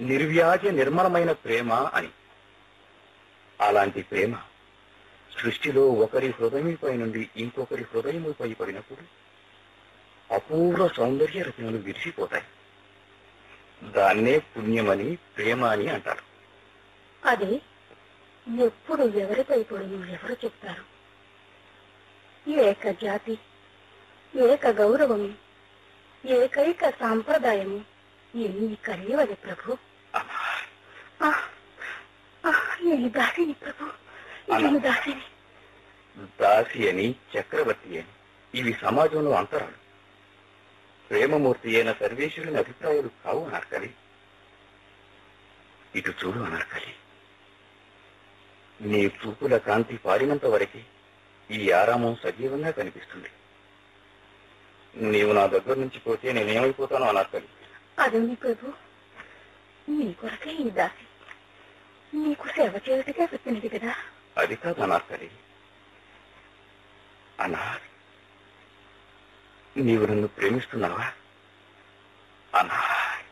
నిర్వ్యాజ నిర్మలమైన ప్రేమ అని అలాంటి ప్రేమ సృష్టిలో ఒకరి హృదయంపై నుండి ఇంకొకరి హృదయముపై పడినప్పుడు అపూర్వ సౌందర్య రచనలు విరిసిపోతాయి దాన్నే పుణ్యమని ప్రేమ అని అంటారు అది ఎప్పుడు ఎవరిపై పడును ఎవరు చెప్తారు ఏక జాతి ఏక గౌరవము ఏకైక సాంప్రదాయము ఎన్ని కలియవది ప్రభు అమ్మా, ఆ, ఆ, నేను దాసిని ప్రభు నేను దాసిని దాసి అని చక్రవర్తి అని ఇవి సమాజంలో అంతరాలు ప్రేమమూర్తి అయిన సర్వేశ్వరుని అభిప్రాయాలు కావు అనార్కలి ఇటు చూడు అనార్కలి నీ చూపుల కాంతి పారినంత వరకే ఈ ఆరామం సజీవంగా కనిపిస్తుంది నీవు నా దగ్గర నుంచి పోతే నేనేమైపోతాను అనార్కలి అదేమి ప్రభు నీ కొరకే ఈ దాసి నీకు సేవ చేయుటగా వచ్చినది కదా అది కాదు అనార్కలి అనార్ నీవు నన్ను ప్రేమిస్తున్నావా అనార్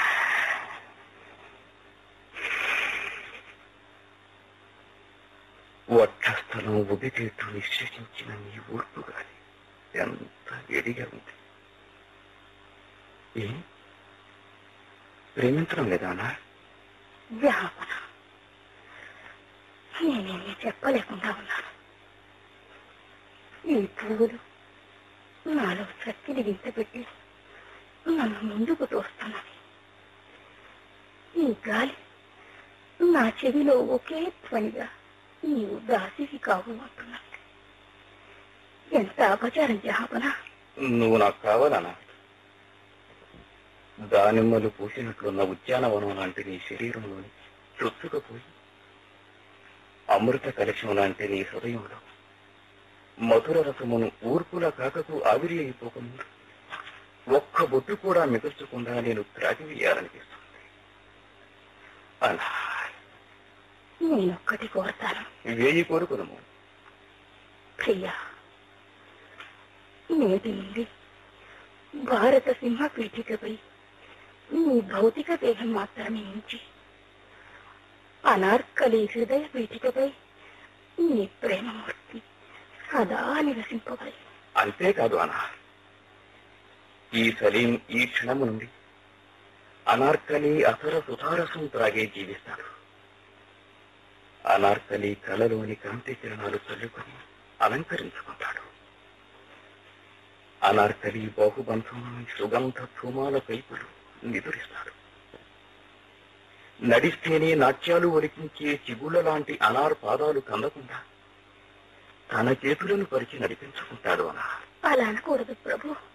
వక్షస్థలం ఉదిచేట్టు నిశ్చయించిన నీ ఊర్పు గాలి ఎంత వేడిగా ఉంది ఏ ప్రేమించడం లేదా అనార్ వ్యాపన నేనేమీ చెప్పలేకుండా ఉన్నాను ఈ పువ్వులు నాలో శక్తిని వింతపెట్టి నన్ను ముందుకు తోస్తున్నది ఈ గాలి నా చెవిలో ఒకే ధ్వనిగా నీవు దాసికి కావు అంటున్నది ఎంత అపచారం జాపన నువ్వు నాకు కావాలనా దానిమ్మలు పూసినట్లున్న ఉద్యానవనం లాంటి నీ శరీరంలోని చొచ్చుకపోయి అమృత కలశం లాంటి నీ హృదయంలో మధుర రసమును ఊర్పుల కాకకు ఆవిరి అయిపోకుండా ఒక్క బొట్టు కూడా మిగల్చకుండా నేను త్రాగివేయాలనిపిస్తుంది అలా నేనొక్కటి కోరతాను వేయి కోరుకునము ప్రియా నేటి నుండి భారత సింహ పీఠికపై నీ భౌతిక దేహం మాత్రమే ఉంచి అనార్కలి హృదయ పీఠికపై నీ ప్రేమమూర్తి సదా నివసింపవలె అంతేకాదు అనా ఈ సలీం ఈ క్షణము నుండి అనార్కలి అసర సుధారసం త్రాగే జీవిస్తాడు అనార్కలి కలలోని కాంతి కిరణాలు చల్లుకొని అలంకరించుకుంటాడు అనార్కలి బాహుబంధం సుగంధ ధూమాల కైపులు నిదురిస్తాడు నడిస్తేనే నాట్యాలు ఒలికించే చిగుళ్ళ లాంటి అనార్ పాదాలు కందకుండా తన చేతులను పరిచి నడిపించుకుంటాడు అనార్ అలా అనకూడదు ప్రభు